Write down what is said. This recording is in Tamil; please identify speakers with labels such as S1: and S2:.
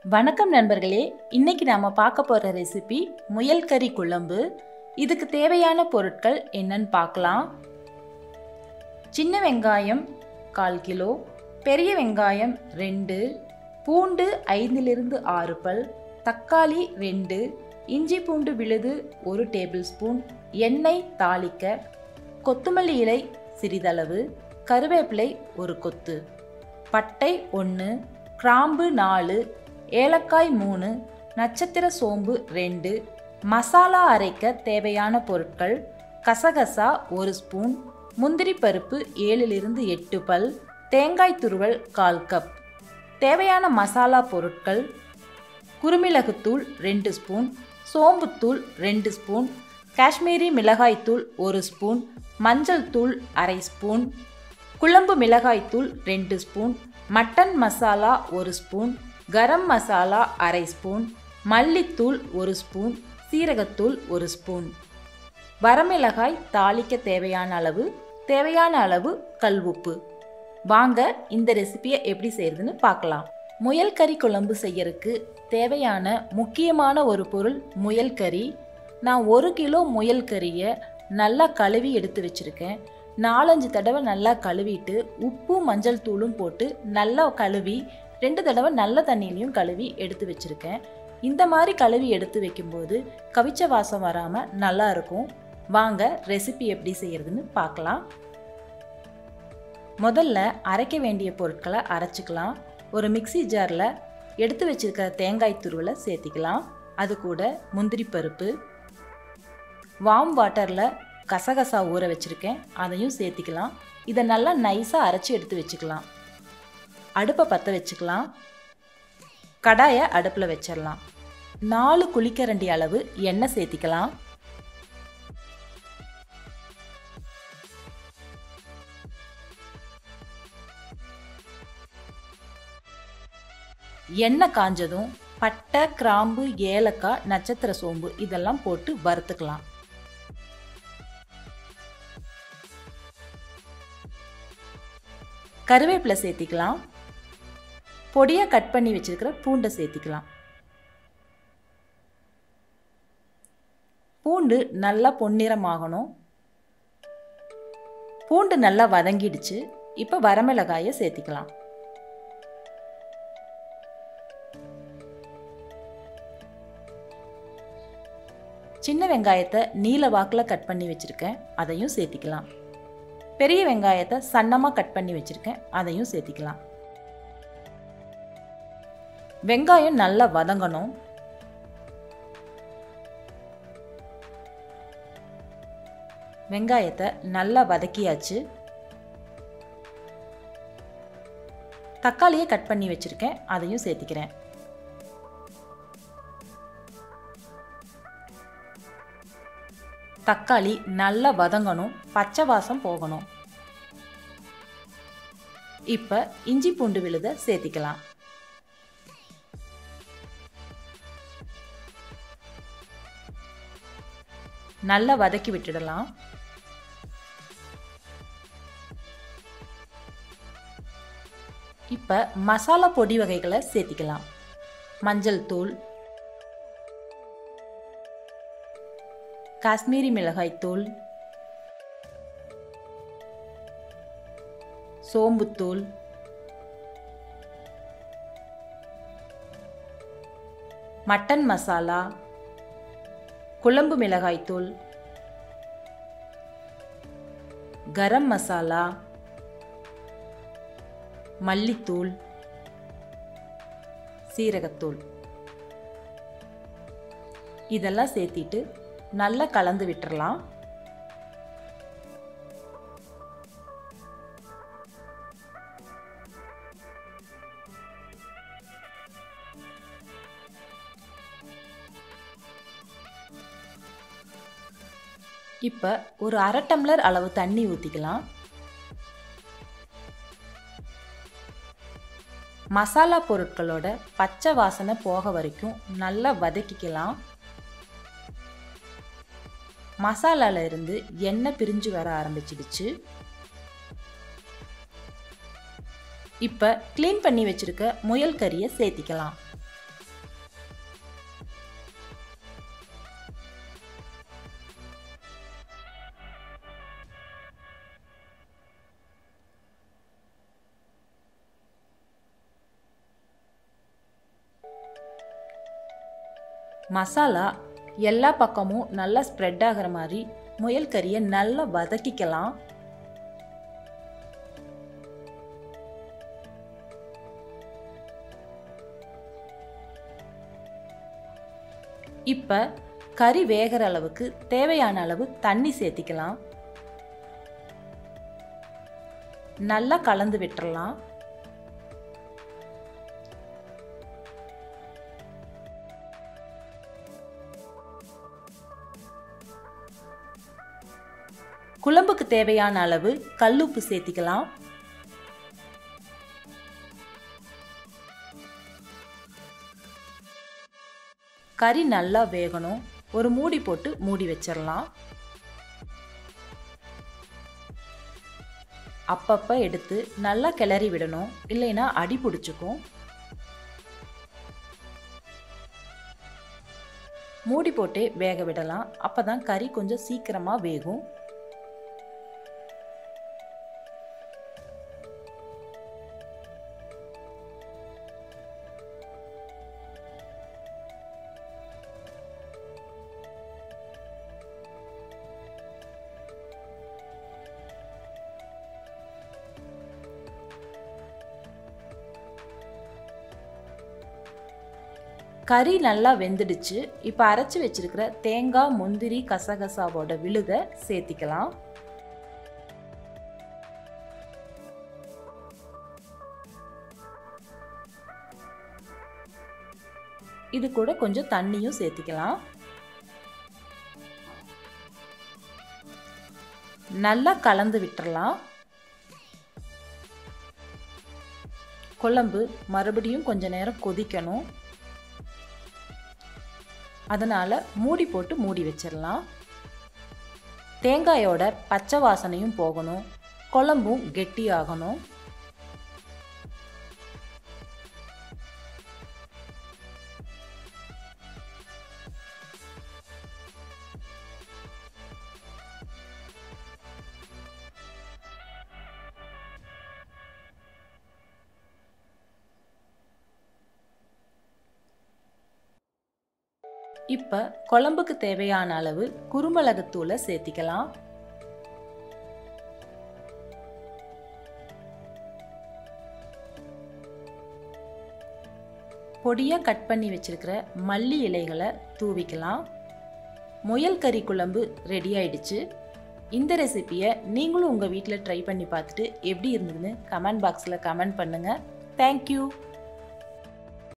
S1: வணக்கம் நண்பர்களே இன்னைக்கு நாம பார்க்க போற ரெசிபி முயல் கறி குழம்பு இதுக்கு தேவையான பொருட்கள் என்னன்னு பார்க்கலாம் சின்ன வெங்காயம் கால் கிலோ பெரிய வெங்காயம் ரெண்டு பூண்டு ஐந்திலிருந்து ஆறு பல் தக்காளி ரெண்டு இஞ்சி பூண்டு விழுது ஒரு டேபிள் ஸ்பூன் எண்ணெய் தாளிக்க கொத்தமல்லி இலை சிறிதளவு கருவேப்பிலை ஒரு கொத்து பட்டை ஒன்று கிராம்பு நாலு ஏலக்காய் மூணு நட்சத்திர சோம்பு ரெண்டு மசாலா அரைக்க தேவையான பொருட்கள் கசகசா ஒரு ஸ்பூன் முந்திரி பருப்பு ஏழிலிருந்து எட்டு பல் தேங்காய் துருவல் கால் கப் தேவையான மசாலா பொருட்கள் குருமிளகுத்தூள் ரெண்டு ஸ்பூன் சோம்புத்தூள் ரெண்டு ஸ்பூன் காஷ்மீரி மிளகாய்த்தூள் ஒரு ஸ்பூன் மஞ்சள் தூள் அரை ஸ்பூன் குழம்பு மிளகாய்த்தூள் ரெண்டு ஸ்பூன் மட்டன் மசாலா ஒரு ஸ்பூன் கரம் மசாலா அரை ஸ்பூன் மல்லித்தூள் ஒரு ஸ்பூன் சீரகத்தூள் ஒரு ஸ்பூன் வரமிளகாய் தாளிக்க தேவையான அளவு தேவையான அளவு கல் உப்பு வாங்க இந்த ரெசிபியை எப்படி செய்யறதுன்னு பார்க்கலாம் முயல் கறி குழம்பு செய்யறதுக்கு தேவையான முக்கியமான ஒரு பொருள் முயல் கறி நான் ஒரு கிலோ முயல் கறியை நல்லா கழுவி எடுத்து வச்சுருக்கேன் நாலஞ்சு தடவை நல்லா கழுவிட்டு உப்பு மஞ்சள் தூளும் போட்டு நல்லா கழுவி ரெண்டு தடவை நல்ல தண்ணியிலையும் கழுவி எடுத்து வச்சுருக்கேன் இந்த மாதிரி கழுவி எடுத்து வைக்கும்போது கவிச்ச வாசம் வராமல் நல்லா இருக்கும் வாங்க ரெசிபி எப்படி செய்யறதுன்னு பார்க்கலாம் முதல்ல அரைக்க வேண்டிய பொருட்களை அரைச்சிக்கலாம் ஒரு மிக்சி ஜாரில் எடுத்து வச்சிருக்கிற தேங்காய் துருவலை சேர்த்திக்கலாம் அது கூட முந்திரி பருப்பு வாம் வாட்டரில் கசகசா ஊற வச்சுருக்கேன் அதையும் சேர்த்திக்கலாம் இதை நல்லா நைஸாக அரைச்சி எடுத்து வச்சுக்கலாம் அடுப்பை பற்ற வச்சுக்கலாம் கடாயை அடுப்பில் வச்சிடலாம் நாலு குழிக்கரண்டி அளவு எண்ணெய் சேர்த்திக்கலாம் எண்ணெய் காஞ்சதும் பட்டை கிராம்பு ஏலக்காய் நட்சத்திர சோம்பு இதெல்லாம் போட்டு வறுத்துக்கலாம் கருவேப்பிலை சேர்த்திக்கலாம் பொடியாக கட் பண்ணி வச்சிருக்கிற பூண்டை சேர்த்திக்கலாம் பூண்டு நல்லா பொன்னிறமாகணும் பூண்டு நல்லா வதங்கிடுச்சு இப்போ வரமிளகாயை சேர்த்திக்கலாம் சின்ன வெங்காயத்தை நீல வாக்கில் கட் பண்ணி வச்சுருக்கேன் அதையும் சேர்த்திக்கலாம் பெரிய வெங்காயத்தை சன்னமாக கட் பண்ணி வச்சுருக்கேன் அதையும் சேர்த்திக்கலாம் வெங்காயம் நல்லா வதங்கணும் வெங்காயத்தை நல்லா வதக்கியாச்சு தக்காளியை கட் பண்ணி வச்சுருக்கேன் அதையும் சேர்த்திக்கிறேன் தக்காளி நல்லா வதங்கணும் பச்சை வாசம் போகணும் இப்போ இஞ்சி பூண்டு விழுத சேர்த்திக்கலாம் நல்லா வதக்கி விட்டுடலாம் இப்போ மசாலா பொடி வகைகளை சேர்த்திக்கலாம் மஞ்சள் தூள் காஷ்மீரி மிளகாய் தூள் சோம்புத்தூள் மட்டன் மசாலா குழம்பு மிளகாய்த்தூள் கரம் மசாலா மல்லித்தூள் சீரகத்தூள் இதெல்லாம் சேர்த்திட்டு நல்லா கலந்து விட்டுறலாம் இப்போ ஒரு அரை டம்ளர் அளவு தண்ணி ஊற்றிக்கலாம் மசாலா பொருட்களோட பச்சை வாசனை போக வரைக்கும் நல்லா வதக்கிக்கலாம் மசாலால இருந்து எண்ணெய் பிரிஞ்சு வர ஆரம்பிச்சிடுச்சு இப்போ க்ளீன் பண்ணி வச்சிருக்க முயல் கறியை சேர்த்திக்கலாம் மசாலா எல்லா பக்கமும் நல்லா ஸ்ப்ரெட் ஆகிற மாதிரி முயல் கறியை நல்லா வதக்கிக்கலாம் இப்போ கறி வேகிற அளவுக்கு தேவையான அளவு தண்ணி சேர்த்திக்கலாம் நல்லா கலந்து விட்டுறலாம் குழம்புக்கு தேவையான அளவு கல்லுப்பு சேர்த்திக்கலாம் கறி நல்லா வேகணும் ஒரு மூடி போட்டு மூடி வச்சிடலாம் அப்பப்போ எடுத்து நல்லா கிளறி விடணும் இல்லைன்னா அடி பிடிச்சிக்கும் மூடி போட்டே வேக விடலாம் அப்போ தான் கறி கொஞ்சம் சீக்கிரமாக வேகும் கறி நல்லா வெந்துடுச்சு இப்போ அரைச்சி வச்சிருக்கிற தேங்காய் முந்திரி கசகசாவோட விழுதை சேர்த்திக்கலாம் இது கூட கொஞ்சம் தண்ணியும் சேர்த்திக்கலாம் நல்லா கலந்து விட்டுறலாம் குழம்பு மறுபடியும் கொஞ்ச நேரம் கொதிக்கணும் அதனால் மூடி போட்டு மூடி வச்சிடலாம் தேங்காயோட பச்சை வாசனையும் போகணும் குழம்பும் கெட்டியாகணும் இப்போ குழம்புக்கு தேவையான அளவு குருமிளகுத்தூளை சேர்த்திக்கலாம் பொடியாக கட் பண்ணி வச்சிருக்கிற மல்லி இலைகளை தூவிக்கலாம் முயல் கறி குழம்பு ரெடி ஆயிடுச்சு இந்த ரெசிப்பியை நீங்களும் உங்கள் வீட்டில் ட்ரை பண்ணி பார்த்துட்டு எப்படி இருந்ததுன்னு கமெண்ட் பாக்ஸில் கமெண்ட் பண்ணுங்கள் தேங்க்யூ